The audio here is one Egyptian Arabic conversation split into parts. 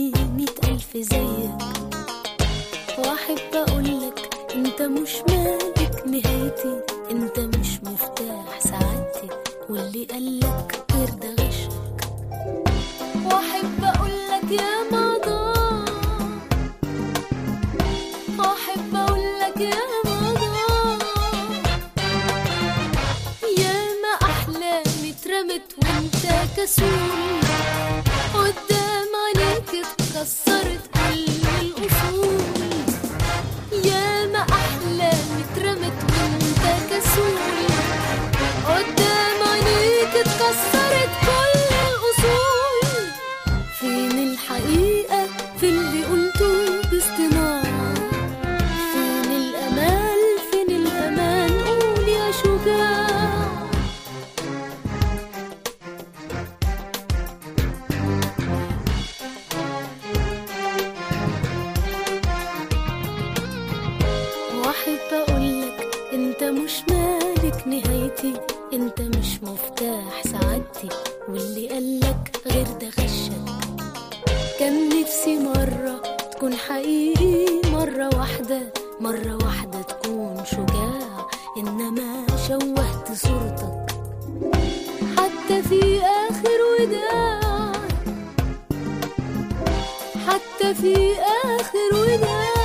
مني مئة ألف زيك وأحب أقولك أنت مش مالك نهايتي أنت مش مفتاح سعادتي واللي قالك غير ده غشك وأحب أقولك يا مضى وأحب أقولك يا مضى ياما أحلامي اترمت وانت كسول قدام عينيك اتكسرت كل الأصول ياما أحلامي اترمت وانت كسول قدام عينيك اتكسرت كل الأصول فين الحقيقة في اللي قلته باصطناع فين الأمال فين الأمان قول يا شجاع واحب اقولك انت مش مالك نهايتي انت مش مفتاح سعادتي واللي قالك غير ده غشك كان نفسي مرة تكون حقيقي مرة واحدة مرة واحدة تكون شجاع إنما شوهت صورتك حتى في آخر وداع حتى في آخر وداع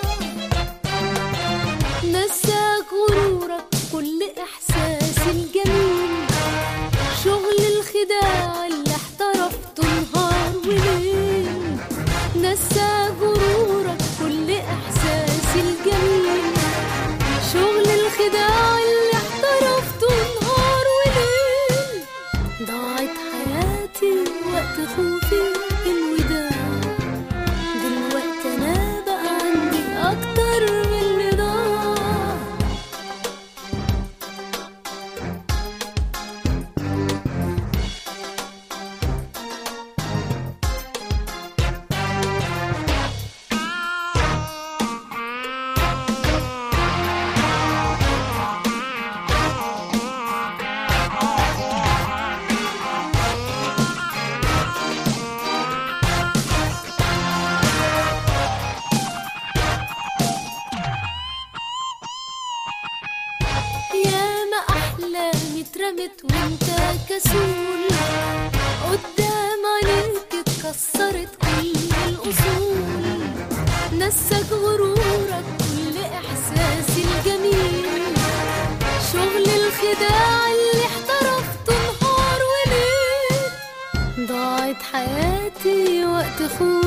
نساك غرورك كل إحساس الجميل شغل الخداع اللي احترفته نهار وليل نساك غرورك كل إحساس الجميل شغل الخداع اللي احترفته نهار وليل ضاعت حياتي وقت خوفي الوداع دلوقتي انا بقى عندي اكتر من اللي ضاع ياما احلامي اترمت وانت كسول قدام عينيك اتكسرت كل الاصول نسك غرورك كل احساسي الجميل شغل الخداع اللي احترفته نهار وليل ضاعت حياتي وقت خوفي